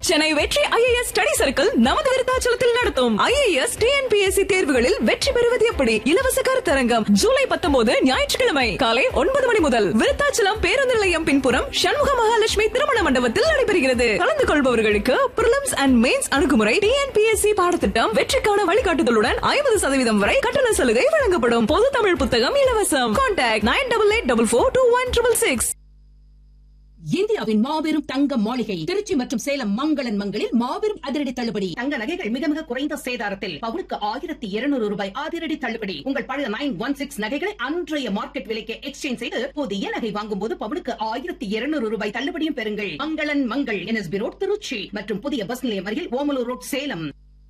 சென்னை வெற்றி IAS study circle நமது விருத்தாச்சலத்தில் நடத்தும் ஐஏஎஸ் டிஎன்பிஎஸ்சி தேர்வுகளில் வெற்றி பெறுவது எப்படி இலவச கருத்தரங்கம் ஜூலை பத்தொன்பது ஞாயிற்றுக்கிழமை காலை ஒன்பது மணி முதல் விருத்தாச்சலம் பேருந்து நிலையம் பின்புறம் சண்முக மகாலட்சுமி திருமண மண்டபத்தில் நடைபெறுகிறது கலந்து கொள்பவர்களுக்கு பிரிலிம்ஸ் அண்ட் மெயின்ஸ் அணுகுமுறை டிஎன்பிஎஸ்சி பாடத்திட்டம் வெற்றிக்கான வழிகாட்டுதலுடன் ஐம்பது சதவீதம் வரை கட்டண சலுகை வழங்கப்படும் பொது தமிழ் புத்தகம் இலவசம் contact nine double eight double four two one triple six இந்தியாவின் மாபெரும் தங்க மாளிகை திருச்சி மற்றும் சேலம் மங்களன் மங்களில் மாபெரும் அதிரடி தள்ளுபடி தங்க நகைகள் மிக மிக குறைந்த சேதாரத்தில் பவுனுக்கு ஆயிரத்தி இருநூறு ரூபாய் அதிரடி தள்ளுபடி உங்கள் பழைய நைன் ஒன் சிக்ஸ் நகைகளை அன்றைய மார்க்கெட் விலைக்கு எக்ஸ்சேஞ்ச் செய்து புதிய நகை வாங்கும் போது பவுனுக்கு ஆயிரத்தி இருநூறு ரூபாய் தள்ளுபடியும் பெறுங்கள் மங்களன் மங்கள் என்எஸ்பி ரோட் திருச்சி மற்றும் புதிய பஸ் நிலையம் அருகில் ஓமலூர் ரோட் சேலம்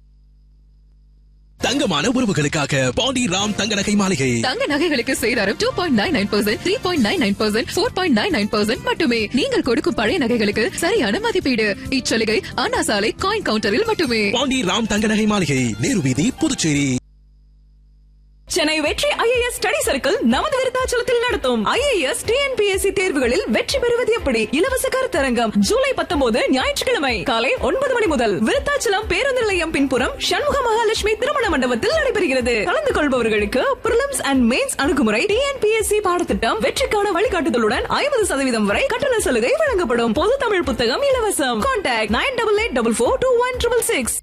தங்கமான உறவுகளுக்காக பாண்டி ராம் தங்க நகை மாளிகை தங்க நகைகளுக்கு சேதாரம் two point nine nine percent three point nine nine percent four point nine nine percent மட்டுமே நீங்கள் கொடுக்கும் பழைய நகைகளுக்கு சரியான மதிப்பீடு இச்சலுகை அண்ணா சாலை காயின் கவுண்டரில் மட்டுமே பாண்டி ராம் தங்க நகை மாளிகை நேரு வீதி புதுச்சேரி சென்னை வெற்றி ஐஏஎஸ் ஸ்டடி சர்க்கிள் நமது விருத்தாச்சலத்தில் நடத்தும் ஐஏஎஸ் டிஎன்பிஎஸ்சி தேர்வுகளில் வெற்றி பெறுவது எப்படி இலவச கருத்தரங்கம் ஜூலை பத்தொன்பது ஞாயிற்றுக்கிழமை காலை ஒன்பது மணி முதல் விருத்தாச்சலம் பேருந்து நிலையம் பின்புறம் சண்முக மகாலட்சுமி திருமண மண்டபத்தில் நடைபெறுகிறது கலந்து கொள்பவர்களுக்கு பிரிலிம்ஸ் அண்ட் மெயின்ஸ் அணுகுமுறை டிஎன்பிஎஸ்சி பாடத்திட்டம் வெற்றிக்கான வழிகாட்டுதலுடன் ஐம்பது சதவீதம் வரை கட்டண சலுகை வழங்கப்படும் பொது தமிழ் புத்தகம் இலவசம் contact nine double eight double four two one triple six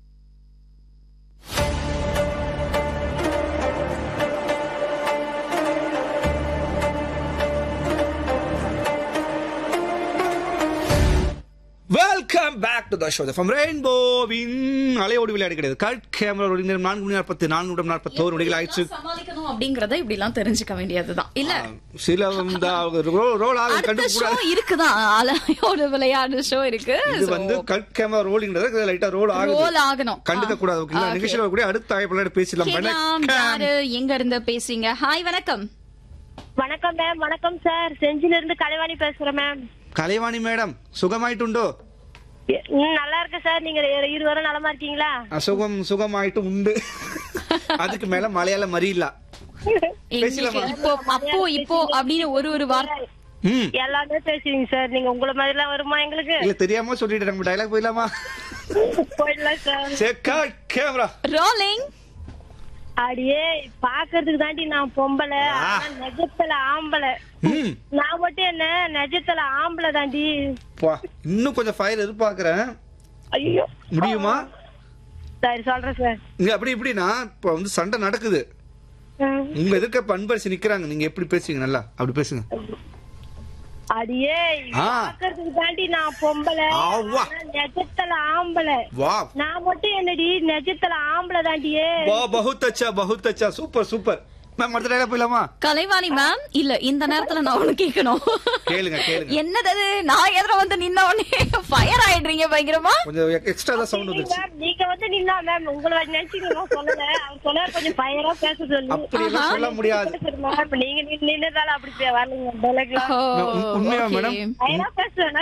welcome back to the show from ரெயின்போவின் அலையோடு விளையாடு கிடையாது கட் கேமரா நேரம் நான்கு மணி நாற்பத்தி நான்கு நிமிடம் நாற்பத்தோரு நொடிகள் ஆயிடுச்சு சமாளிக்கணும் அப்படிங்கறத இப்படி எல்லாம் தெரிஞ்சுக்க வேண்டியதுதான் இல்ல சில இந்த ரோல் ரோல் ஆக அடுத்த கண்டு ஷோ இருக்குதான் அலையோட விளையாடு ஷோ இருக்கு இது வந்து கட் கேமரா ரோலிங்கிறது லைட்டா ரோல் ஆகுது ரோல் ஆகணும் கண்டுக்க கூடாது ஓகேங்களா ஆ, நிகழ்ச்சியில கூட அடுத்த அழைப்பு பேசலாம் கேட்கலாம் வணக்கம். யாரு எங்க இருந்து பேசுறீங்க ஹாய் வணக்கம் வணக்கம் மேம் வணக்கம் சார் செஞ்சில இருந்து கலைவாணி பேசுறேன் மேம் கலைவாணி மேடம் சுகமாயிட்டுண்டோ ம், நல்லா இருக்கு சார் நீங்க இரு- இருவரும் நலமா இருக்கீங்களா அசுகம் சுகமாயிட்டு உண்டு அதுக்கு மேல மலையாள மறியல எங்களுக்கு பேசலாமா? இப்போ அப்போ இப்போ அப்படின்னு ஒரு ஒரு வார்த்தை ம் எல்லாமே பேசுவீங்க சார் நீங்க உங்களை மாதிரி எல்லாம் வருமா எங்களுக்கு இல்ல தெரியாம சொல்லிட்டு நம்ம டைலாக் போயிடலாமா போயிடலாம் சார் சரி கட் கேமரா ரோலிங் அடியே பாக்குறதுக்கு தாண்டி நான் பொம்பளை ஆனா நெஜத்துல ஆம்பளை ம் நான் மட்டும் என்ன நெஜத்துல ஆம்பளை தாண்டி பா இன்னும் கொஞ்சம் ஃபயர் எதிர்பார்க்கறேன் ஐயோ முடியுமா சரி சொல்றேன் சார் இங்க அப்படி இப்படின்னா இப்ப வந்து சண்டை நடக்குது ம். உங்க எதிர்க்க பண்பரிசி நிக்கிறாங்க நீங்க எப்படி பேசுவீங்க நல்லா அப்படி பேசுங்க அடியே ஆ. பாக்குறதுக்கு தாண்டி நான் பொம்பளை ஆவா. ஆனா நெஜத்துல ஆம்பளை வா நான் மட்டும் என்னடி நெஜத்துல ஆம்பளை தாண்டியே வா பகுத் அச்சா பகுத் அச்சா சூப்பர் சூப்பர் மேம் அடுத்த டைலாக் போயிடலாமா கலைவாணி மேம் இல்ல இந்த நேரத்துல நான் ஒண்ணு கேட்கணும் கேளுங்க கேளுங்க என்னது அது? நான் எதிர வந்து நின்ன உடனே ஃபயர் ஆயிடுறீங்க பயங்கரமா கொஞ்சம் எக்ஸ்ட்ரா தான் சவுண்ட் வந்துருச்சு மேம் நீங்க வந்து நின்னா மேம் உங்களை நினைச்சீங்க சொல்லல அவர் சொல்ல கொஞ்சம் பயரா பேச சொல்லி அப்படி எல்லாம் சொல்ல முடியாது மேம் நீங்க நின்னதால அப்படி வரலங்க டைலாக்லாம் உண்மையா ஓ, மேடம்? okay. பயரா பேசுவேன்